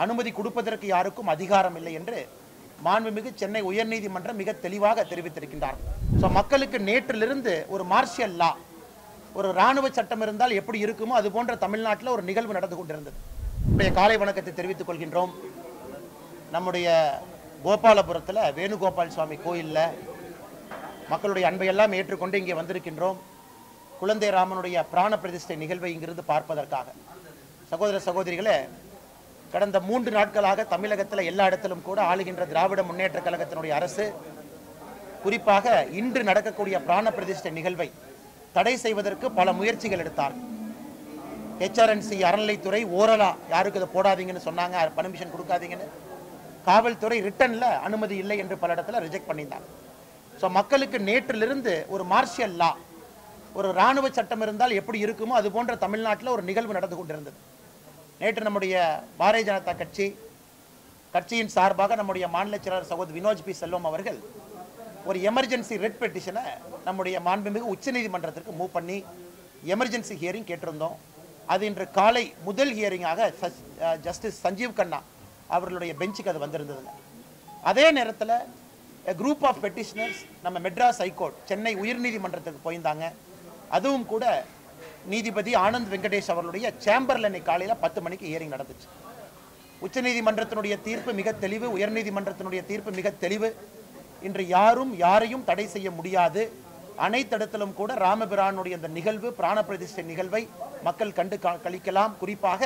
அனுமதி கொடுப்பதற்கு யாருக்கும் அதிகாரம் இல்லை என்று மாண்புமிகு சென்னை உயர்நீதிமன்றம் மிக தெளிவாக தெரிவித்திருக்கின்றார் ஸோ மக்களுக்கு நேற்றிலிருந்து ஒரு மார்ஷியல் லா ஒரு ராணுவ சட்டம் இருந்தால் எப்படி இருக்குமோ அது போன்ற தமிழ்நாட்டில் ஒரு நிகழ்வு நடந்து கொண்டிருந்தது நம்முடைய காலை வணக்கத்தை தெரிவித்துக் கொள்கின்றோம் நம்முடைய கோபாலபுரத்தில் வேணுகோபால் சுவாமி கோயிலில் மக்களுடைய அன்பையெல்லாம் ஏற்றுக்கொண்டு இங்கே வந்திருக்கின்றோம் குழந்தை ராமனுடைய பிராண பிரதிஷ்டை நிகழ்வை இங்கிருந்து பார்ப்பதற்காக சகோதர சகோதரிகளே கடந்த மூன்று நாட்களாக தமிழகத்தில் எல்லா இடத்திலும் கூட ஆளுகின்ற திராவிட முன்னேற்ற கழகத்தினுடைய அரசு குறிப்பாக இன்று நடக்கக்கூடிய பிராண பிரதிஷ்டை நிகழ்வை தடை செய்வதற்கு பல முயற்சிகள் எடுத்தார் ஹெச்ஆர்என்சி அறநிலைத்துறை ஓரலா யாருக்கு இதை போடாதீங்கன்னு சொன்னாங்க பர்மிஷன் கொடுக்காதீங்கன்னு காவல்துறை ரிட்டன்ல அனுமதி இல்லை என்று பல இடத்துல ரிஜெக்ட் பண்ணியிருந்தாங்க ஸோ மக்களுக்கு நேற்றிலிருந்து ஒரு மார்ஷியல் லா ஒரு ராணுவ சட்டம் இருந்தால் எப்படி இருக்குமோ அது போன்ற தமிழ்நாட்டில் ஒரு நிகழ்வு நடந்து கொண்டிருந்தது நேற்று நம்முடைய பாரதிய ஜனதா கட்சி கட்சியின் சார்பாக நம்முடைய மாநில செயலாளர் சகோதரி வினோஜ் பி செல்வம் அவர்கள் ஒரு எமர்ஜென்சி ரெட் பெட்டிஷனை நம்முடைய மாண்புமிகு உச்சநீதிமன்றத்திற்கு மூவ் பண்ணி எமர்ஜென்சி ஹியரிங் கேட்டிருந்தோம் அது இன்று காலை முதல் ஹியரிங்காக ஜஸ்டிஸ் சஞ்சீவ் கண்ணா அவர்களுடைய பெஞ்சுக்கு அது வந்திருந்ததுங்க அதே நேரத்தில் குரூப் ஆஃப் பெட்டிஷனர்ஸ் நம்ம மெட்ராஸ் ஹைகோர்ட் சென்னை உயர்நீதிமன்றத்துக்கு போயிருந்தாங்க அதுவும் கூட நீதிபதி ஆனந்த் வெங்கடேஷ் அவர்களுடைய சேம்பரில் இன்னைக்கு காலையில் பத்து மணிக்கு ஹியரிங் நடந்துச்சு உச்சநீதிமன்றத்தினுடைய தீர்ப்பு மிக தெளிவு உயர்நீதிமன்றத்தினுடைய தீர்ப்பு மிக தெளிவு இன்று யாரும் யாரையும் தடை செய்ய முடியாது அனைத்திடத்திலும் கூட ராமபிரானுடைய இந்த நிகழ்வு பிராண பிரதிஷ்டை நிகழ்வை மக்கள் கண்டு க- கழிக்கலாம் குறிப்பாக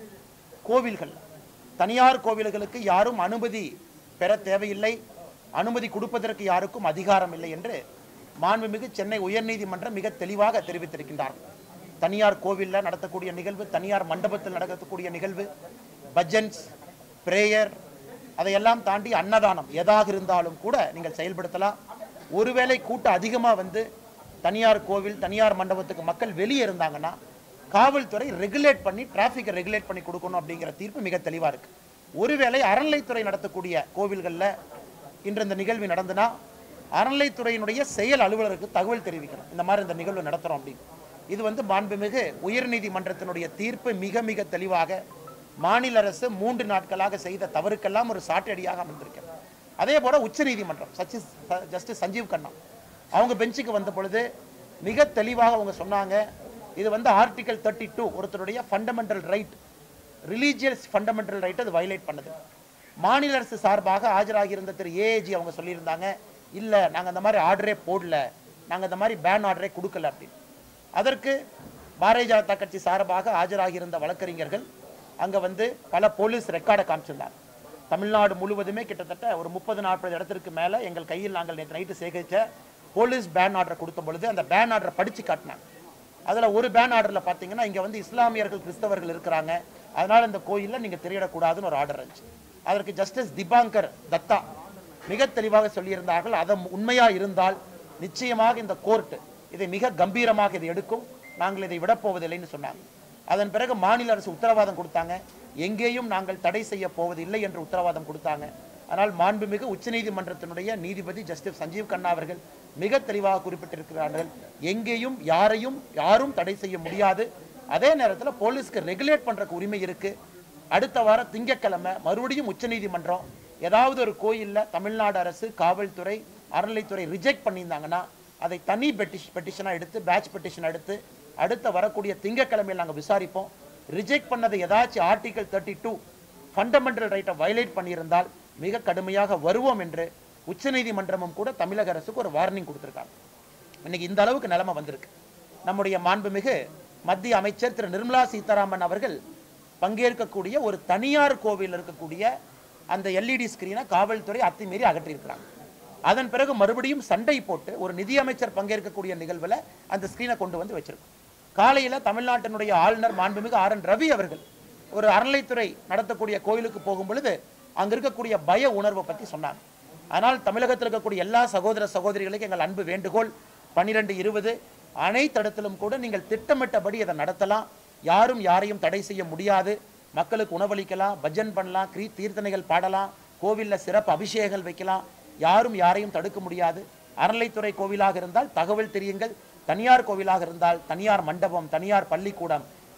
கோவில்கள் தனியார் கோவில்களுக்கு யாரும் அனுமதி பெற தேவையில்லை அனுமதி கொடுப்பதற்கு யாருக்கும் அதிகாரம் இல்லை என்று மாண்புமிகு சென்னை உயர்நீதிமன்றம் மிக தெளிவாக தெரிவித்திருக்கின்றார் தனியார் கோவிலில் நடத்தக்கூடிய நிகழ்வு தனியார் மண்டபத்தில் நடக்கக்கூடிய நிகழ்வு பஜன்ஸ் பிரேயர் அதையெல்லாம் தாண்டி அன்னதானம் எதாக இருந்தாலும் கூட நீங்கள் செயல்படுத்தலாம் ஒருவேளை கூட்டம் அதிகமாக வந்து தனியார் கோவில் தனியார் மண்டபத்துக்கு மக்கள் வெளியே இருந்தாங்கன்னா காவல்துறை ரெகுலேட் பண்ணி டிராஃபிக்கை ரெகுலேட் பண்ணி கொடுக்கணும் அப்படிங்கிற தீர்ப்பு மிக தெளிவாக இருக்கு ஒருவேளை அறநிலைத்துறை நடத்தக்கூடிய கோவில்களில் இன்று இந்த நிகழ்வு நடந்துனா அறநிலைத்துறையினுடைய செயல் அலுவலருக்கு தகவல் தெரிவிக்கணும் இந்த மாதிரி இந்த நிகழ்வு நடத்துகிறோம் அப்படின்னு இது வந்து மாண்புமிகு உயர்நீதிமன்றத்தினுடைய தீர்ப்பு மிக மிக தெளிவாக மாநில அரசு மூன்று நாட்களாக செய்த தவறுக்கெல்லாம் ஒரு சாட்டடியாக அமைந்திருக்கிறது அதே போல உச்சநீதிமன்றம் சச்சி ஜஸ்டிஸ் சஞ்சீவ் கண்ணா அவங்க பெஞ்சுக்கு வந்த பொழுது மிக தெளிவாக அவங்க சொன்னாங்க இது வந்து ஆர்டிகல் தேர்ட்டி டூ ஒருத்தருடைய fundamental right religious fundamental right அது வயலேட் பண்ணுது மாநில அரசு சார்பாக ஆஜராகியிருந்த திரு ஏஏஜி அவங்க சொல்லியிருந்தாங்க இல்லை நாங்கள் அந்த மாதிரி ஆர்டரே போடல நாங்கள் அந்த மாதிரி பேன் ஆர்டரே கொடுக்கல அப்படின்னு அதற்கு பாரதிய ஜனதா கட்சி சார்பாக ஆஜராகியிருந்த வழக்கறிஞர்கள் அங்கே வந்து பல போலீஸ் ரெக்கார்டை காமிச்சிருந்தாங்க தமிழ்நாடு முழுவதுமே கிட்டத்தட்ட ஒரு முப்பது நாற்பது இடத்திற்கு மேலே எங்கள் கையில் நாங்கள் நேற்று நைட்டு சேகரித்த போலீஸ் பேன் ஆர்டரை கொடுத்த பொழுது அந்த பேன் ஆர்டரை படித்து காட்டினாங்க அதில் ஒரு பேன் ஆர்டரில் பார்த்தீங்கன்னா இங்கே வந்து இஸ்லாமியர்கள் கிறிஸ்தவர்கள் இருக்கிறாங்க அதனால் இந்த கோயிலில் நீங்கள் திரையிடக்கூடாதுன்னு ஒரு ஆர்டர் இருந்துச்சு அதற்கு ஜஸ்டிஸ் திபாங்கர் தத்தா மிக தெளிவாக சொல்லியிருந்தார்கள் அது உண்மையாக இருந்தால் நிச்சயமாக இந்த கோர்ட் இதை மிக கம்பீரமாக இதை எடுக்கும் நாங்கள் இதை விடப்போவதில்லைன்னு சொன்னாங்க அதன் பிறகு மாநில அரசு உத்தரவாதம் கொடுத்தாங்க எங்கேயும் நாங்கள் தடை செய்ய போவதில்லை என்று உத்தரவாதம் கொடுத்தாங்க ஆனால் மாண்புமிகு உச்சநீதிமன்றத்தினுடைய நீதிபதி ஜஸ்டிஸ் சஞ்சீவ் கண்ணா அவர்கள் மிக தெளிவாக குறிப்பிட்டிருக்கிறார்கள் எங்கேயும் யாரையும் யாரும் தடை செய்ய முடியாது அதே நேரத்தில் போலீஸ்க்கு ரெகுலேட் பண்றதுக்கு உரிமை இருக்கு அடுத்த வாரம் திங்கட்கிழமை மறுபடியும் உச்சநீதிமன்றம் ஏதாவது ஒரு கோயிலில் தமிழ்நாடு அரசு காவல்துறை அறநிலைத்துறை ரிஜெக்ட் பண்ணியிருந்தாங்கன்னா அதை தனி பெட்டிஷ் பெட்டிஷனாக எடுத்து பேட்ச் பெட்டிஷன் எடுத்து அடுத்த வரக்கூடிய திங்கட்கிழமையில் நாங்கள் விசாரிப்போம் ரிஜெக்ட் பண்ணதை ஏதாச்சும் ஆர்டிகல் தேர்ட்டி டூ ஃபண்டமெண்டல் ரைட்டை வயலேட் பண்ணியிருந்தால் மிக கடுமையாக வருவோம் என்று உச்சநீதிமன்றமும் கூட தமிழக அரசுக்கு ஒரு வார்னிங் கொடுத்துருக்காங்க இன்னைக்கு இந்த அளவுக்கு நிலைமை வந்திருக்கு நம்முடைய மாண்புமிகு மத்திய அமைச்சர் திரு நிர்மலா சீதாராமன் அவர்கள் பங்கேற்கக்கூடிய ஒரு தனியார் கோவில் இருக்கக்கூடிய அந்த எல்இடி ஸ்கிரீனை காவல்துறை அத்துமீறி அகற்றியிருக்கிறாங்க அதன் பிறகு மறுபடியும் சண்டை போட்டு ஒரு நிதியமைச்சர் பங்கேற்கக்கூடிய நிகழ்வில் அந்த ஸ்கிரீனை கொண்டு வந்து வச்சிருக்கோம் காலையில் தமிழ்நாட்டினுடைய ஆளுநர் மாண்புமிகு ஆர் என் ரவி அவர்கள் ஒரு அறநிலைத்துறை நடத்தக்கூடிய கோயிலுக்கு போகும் பொழுது அங்க இருக்கக்கூடிய பய உணர்வை பற்றி சொன்னாங்க ஆனால் தமிழகத்தில் இருக்கக்கூடிய எல்லா சகோதர சகோதரிகளுக்கும் எங்கள் அன்பு வேண்டுகோள் பன்னிரெண்டு இருபது அனைத்து இடத்திலும் கூட நீங்கள் திட்டமிட்டபடி இதை நடத்தலாம் யாரும் யாரையும் தடை செய்ய முடியாது மக்களுக்கு உணவளிக்கலாம் பஜன் பண்ணலாம் கிரீ தீர்த்தனைகள் பாடலாம் கோவிலில் சிறப்பு அபிஷேகங்கள் வைக்கலாம் யாரும் யாரையும் தடுக்க முடியாது அறநிலைத்துறை கோவிலாக இருந்தால் தகவல் தெரியுங்கள் தனியார் கோவிலாக இருந்தால் தனியார் மண்டபம் தனியார் பள்ளிக்கூடம்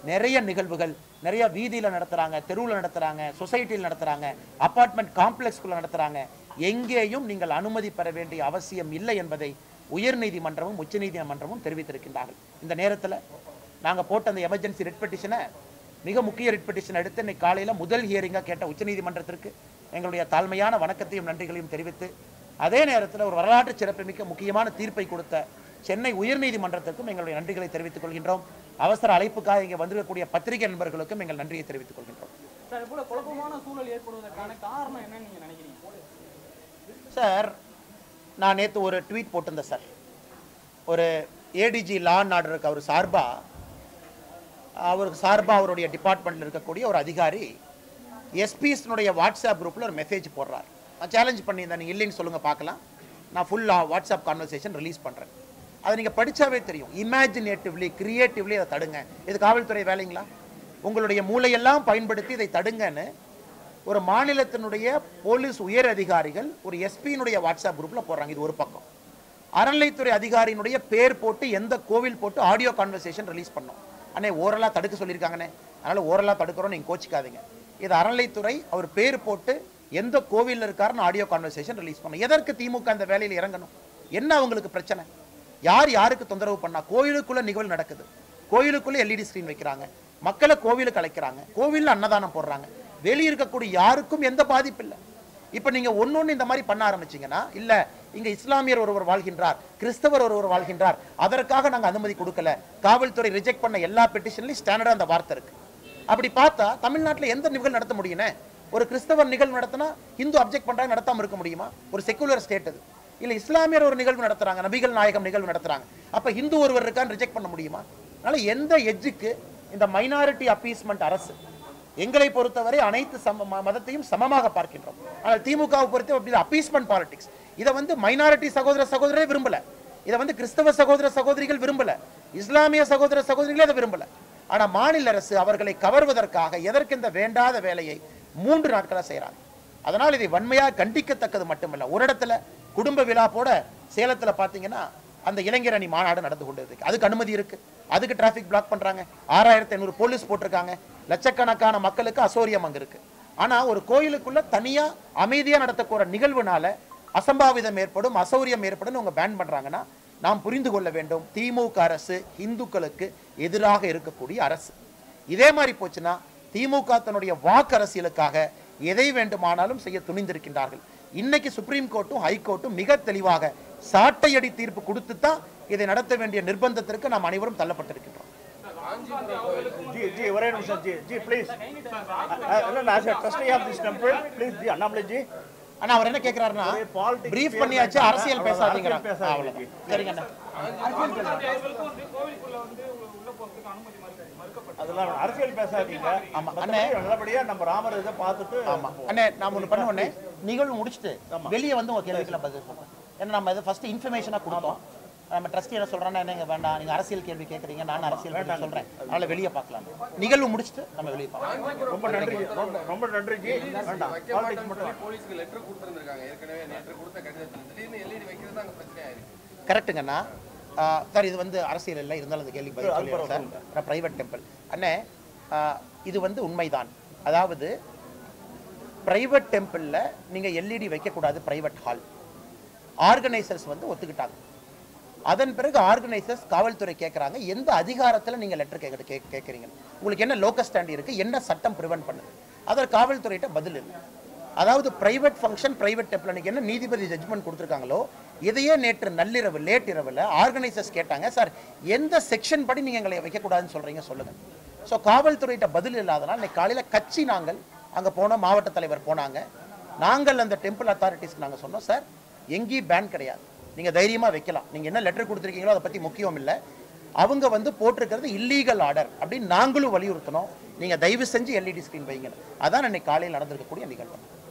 நிறைய நிகழ்வுகள் நிறைய வீதியில் நடத்துகிறாங்க தெருவில் நடத்துகிறாங்க சொசைட்டியில் நடத்துகிறாங்க அப்பார்ட்மெண்ட் காம்ப்ளெக்ஸ்குள்ளே நடத்துகிறாங்க எங்கேயும் நீங்கள் அனுமதி பெற வேண்டிய அவசியம் இல்லை என்பதை உயர்நீதிமன்றமும் உச்சநீதிமன்றமும் தெரிவித்திருக்கின்றார்கள் இந்த நேரத்தில் நாங்கள் போட்ட அந்த எமர்ஜென்சி ரிட் பெட்டிஷனை மிக முக்கிய ரிட் பெட்டிஷன் எடுத்து இன்னைக்கு காலையில் முதல் ஹியரிங்காக கேட்ட உச்சநீதிமன்றத்திற்கு எங்களுடைய தாழ்மையான வணக்கத்தையும் நன்றிகளையும் தெரிவித்து அதே நேரத்தில் ஒரு வரலாற்று சிறப்புமிக்க முக்கியமான தீர்ப்பை கொடுத்த சென்னை உயர்நீதிமன்றத்திற்கும் எங்களுடைய நன்றிகளை தெரிவித்துக் கொள்கின்றோம் அவசர அழைப்புக்காக இங்கே வந்திருக்கக்கூடிய பத்திரிகை நண்பர்களுக்கும் எங்கள் நன்றியை தெரிவித்துக் கொள்கின்றோம் சார் இது போல குழப்பமான சூழல் ஏற்படுவதற்கான காரணம் என்னன்னு நீங்க நினைக்கிறீங்க சார் நான் நேற்று ஒரு ட்வீட் போட்டிருந்தேன் சார் ஒரு ஏடிஜி லா அண்ட் ஆர்டருக்கு அவர் சார்பாக அவருக்கு சார்பாக அவருடைய டிபார்ட்மெண்ட்டில் இருக்கக்கூடிய ஒரு அதிகாரி எஸ்பிஎஸ்னுடைய வாட்ஸ்அப் குரூப்பில் ஒரு மெசேஜ் போடுறார் நான் சேலஞ்ச் பண்ணியிருந்தேன் நீங்கள் இல்லைன்னு சொல்லுங்கள் பார்க்கலாம் நான் ஃபுல்லாக வாட்ஸ்அப் கான்வர்சேஷன் ரிலீஸ் பண்ணுறேன் அதை நீங்கள் படிச்சாவே தெரியும் இமேஜினேட்டிவ்லி கிரியேட்டிவ்லி அதை தடுங்க இது காவல்துறை வேலைங்களா உங்களுடைய மூளையெல்லாம் பயன்படுத்தி இதை தடுங்கன்னு ஒரு மாநிலத்தினுடைய போலீஸ் உயர் அதிகாரிகள் ஒரு எஸ்பியினுடைய வாட்ஸ்அப் குரூப்பில் போடுறாங்க இது ஒரு பக்கம் அறநிலைத்துறை அதிகாரியினுடைய பேர் போட்டு எந்த கோவில் போட்டு ஆடியோ கான்வர்சேஷன் ரிலீஸ் பண்ணோம் அண்ணே ஓரலாக தடுக்க சொல்லியிருக்காங்கண்ணே அதனால் ஓரலாக தடுக்கிறோம் நீங்கள் கோச்சிக்காதீங்க இது அறநிலைத்துறை அவர் பேர் போட்டு எந்த கோவிலில் இருக்காருன்னு ஆடியோ கான்வர்சேஷன் ரிலீஸ் பண்ணோம் எதற்கு திமுக அந்த வேலையில் இறங்கணும் என்ன அவங்களுக்கு பிரச்சனை யார் யாருக்கு தொந்தரவு பண்ணா கோயிலுக்குள்ள நிகழ்வு நடக்குது கோயிலுக்குள்ள எல்இடி ஸ்க்ரீன் வைக்கிறாங்க மக்களை கோவிலுக்கு அழைக்கிறாங்க கோவிலில் அன்னதானம் போடுறாங்க வெளிய இருக்கக்கூடிய யாருக்கும் எந்த பாதிப்பு இல்லை இப்போ நீங்க ஒன்னொன்னு இந்த மாதிரி பண்ண ஆரம்பிச்சீங்கன்னா இல்ல இங்க இஸ்லாமியர் ஒருவர் வாழ்கின்றார் கிறிஸ்தவர் ஒருவர் வாழ்கின்றார் அதற்காக நாங்க அனுமதி கொடுக்கல காவல்துறை ரிஜெக்ட் பண்ண எல்லா பெட்டிஷன்லையும் ஸ்டாண்டர்டா அந்த வார்த்தை இருக்கு அப்படி பார்த்தா தமிழ்நாட்டுல எந்த நிகழ்வு நடத்த முடியுனே ஒரு கிறிஸ்தவர் நிகழ்வு நடத்தினா இந்து அப்ஜெக்ட் பண்றாங்க நடத்தாம இருக்க முடியுமா ஒரு செக்குலர் ஸ்டேட் அது இல்ல இஸ்லாமியர் ஒரு நிகழ்வு நடத்துறாங்க நபிகள் நாயகம் நிகழ்வு நடத்துறாங்க அப்ப இந்து ஒருவர் இருக்கான்னு ரிஜெக்ட் பண்ண முடியுமா அதனால எந்த எஜ்ஜுக்கு இந்த மைனாரிட்டி அப்பீஸ்மெண்ட் அரசு எங்களை பொறுத்தவரை அனைத்து சம ம- மதத்தையும் சமமாக பார்க்கின்றோம் ஆனால் திமுகவை பொறுத்த அப்படி அப்பீஸ்மெண்ட் பாலிடிக்ஸ் இதை வந்து மைனாரிட்டி சகோதர சகோதரரே விரும்பல இதை வந்து கிறிஸ்தவ சகோதர சகோதரிகள் விரும்பல இஸ்லாமிய சகோதர சகோதரிகளே அதை விரும்பல ஆனா மாநில அரசு அவர்களை கவர்வதற்காக எதற்கு இந்த வேண்டாத வேலையை மூன்று நாட்களா செய்றாங்க அதனால் இதை வன்மையாக கண்டிக்கத்தக்கது மட்டுமல்ல ஒரு இடத்துல குடும்ப விழா போட சேலத்துல பாத்தீங்கன்னா அந்த இளைஞர் அணி மாநாடு நடந்து கொண்டு இருக்கு அதுக்கு அனுமதி இருக்கு அதுக்கு டிராஃபிக் பிளாக் பண்றாங்க ஆறாயிரத்தி ஐநூறு போலீஸ் போட்டிருக்காங்க லட்சக்கணக்கான மக்களுக்கு அசௌரியம் அங்க இருக்கு ஆனா ஒரு கோயிலுக்குள்ள தனியா அமைதியா நடத்தக்கூட நிகழ்வுனால அசம்பாவிதம் ஏற்படும் அசௌரியம் ஏற்படும் உங்க பேன் பண்றாங்கன்னா நாம் புரிந்து கொள்ள வேண்டும் திமுக அரசு இந்துக்களுக்கு எதிராக இருக்கக்கூடிய அரசு இதே மாதிரி போச்சுன்னா திமுக தன்னுடைய வாக்கு அரசியலுக்காக எதை வேண்டுமானாலும் செய்ய துணிந்திருக்கின்றார்கள் இன்னைக்கு சுப்ரீம் கோர்ட்டும் ஹைகோர்ட்டும் மிக தெளிவாக சாட்டையடி தீர்ப்பு கொடுத்து தான் இதை நடத்த வேண்டிய நிர்பந்தத்திற்கு நாம் அனைவரும் தள்ளப்பட்டிருக்கின்றோம் ஜி ஜி ஒரே நிமிஷம் ஜி ஜி ப்ளீஸ் இல்லை as trustee of this temple please ji Annamalai ji ஆனா அவர் என்ன கேக்குறாருன்னா ஒரே politics பிரீஃப் பண்ணியாச்சு பேசுறாங்க. அரசியல் அவ்வளவுதான், பேசாதீங்க அரசியல் பேசாதீங்க. அவ்வளவுதான் சரிங்க அண்ணா அதெல்லாம் அரசியல் பேசாதீங்க ஆமா, மத்தபடி அண்ணே. நல்லபடியா நம்ம ராமர் இதை பார்த்துட்டு ஆமா அண்ணே நாம் ஒண்ணு பண்ணுவோண்ணே நிகழ்வு முடிச்சுட்டு வெளியே வந்து உங்க கேள்விக்கெல்லாம் பதில் சொல்றேன் ஏன்னா நம்ம இதை ஃபர்ஸ்ட் இன்ஃபர்மேஷனா கொடுத்தோம் நம்ம ட்ரஸ்டி என்ன சொல்றேன்னா என்னங்க வேண்டாம் நீங்க அரசியல் கேள்வி கேட்குறீங்க நான் அரசியல் பதில் சொல்றேன் அதனால வெளியே பார்க்கலாம் நிகழ்வு முடிச்சுட்டு நம்ம வெளியே பார்க்கலாம் ரொம்ப நன்றி ரொம்ப ரொம்ப நன்றி ஜி வேண்டாம் பாலிடிக்ஸ் மட்டும் வேண்டாம். போலீஸ்க்கு லெட்டர் கொடுத்துருந்துருக்காங்க ஏற்கனவே நேற்று கொடுத்த கடிதத்தில் திடீர்னு எல்இடி வைக்கிறது தான் அங்கே பிரச்சனை ஆயிருக்கு கரெக்ட்டுங்கண்ணா ஆஹ் சார் இது வந்து அரசியல் இல்லை இருந்தாலும் அந்த கேள்வி பதில் சொல்லிடுறேன் சார் பிரைவேட் டெம்பிள் அண்ணே ஆஹ் இது வந்து உண்மைதான் அதாவது பிரைவேட் டெம்பிளில் நீங்கள் எல்இடி வைக்கக்கூடாது பிரைவேட் ஹால் ஆர்கனைசர்ஸ் வந்து ஒத்துக்கிட்டாங்க அதன் பிறகு ஆர்கனைசர்ஸ் காவல்துறை கேட்குறாங்க எந்த அதிகாரத்தில் நீங்கள் லெட்டர் கேட்குற கே கேட்குறீங்க உங்களுக்கு என்ன லோக்கல் ஸ்டாண்ட் இருக்குது என்ன சட்டம் ப்ரிவென்ட் பண்ணுது அதற்கு காவல்துறையிட்ட பதில் இல்லை அதாவது பிரைவேட் ஃபங்க்ஷன் பிரைவேட் டெம்பிள் அன்னைக்கு என்ன நீதிபதி ஜட்ஜ்மெண்ட் கொடுத்துருக்காங்களோ இதையே நேற்று நள்ளிரவு லேட் இரவில் ஆர்கனைசர்ஸ் கேட்டாங்க சார் எந்த செக்ஷன் படி நீங்கள் எங்களை வைக்கக்கூடாதுன்னு சொல்கிறீங்க சொல்லுங்கள் ஸோ காவல்துறையிட்ட பதில் இல்லாதனால் இன்னைக்கு காலையில் கட்சி நாங்கள் அங்கே போனோம் மாவட்ட தலைவர் போனாங்க நாங்கள் அந்த டெம்பிள் அத்தாரிட்டிஸ்க்கு நாங்கள் சொன்னோம் சார் எங்கேயும் பேன் கிடையாது நீங்கள் தைரியமாக வைக்கலாம் நீங்கள் என்ன லெட்டர் கொடுத்துருக்கீங்களோ அதை பற்றி முக்கியம் இல்லை அவங்க வந்து போட்டிருக்கிறது இல்லீகல் ஆர்டர் அப்படின்னு நாங்களும் வலியுறுத்தினோம் நீங்கள் தயவு செஞ்சு எல்இடி ஸ்க்ரீன் வைங்க அதான் இன்னைக்கு காலையில் நடந்திருக்கக்கூடிய நிகழ்வு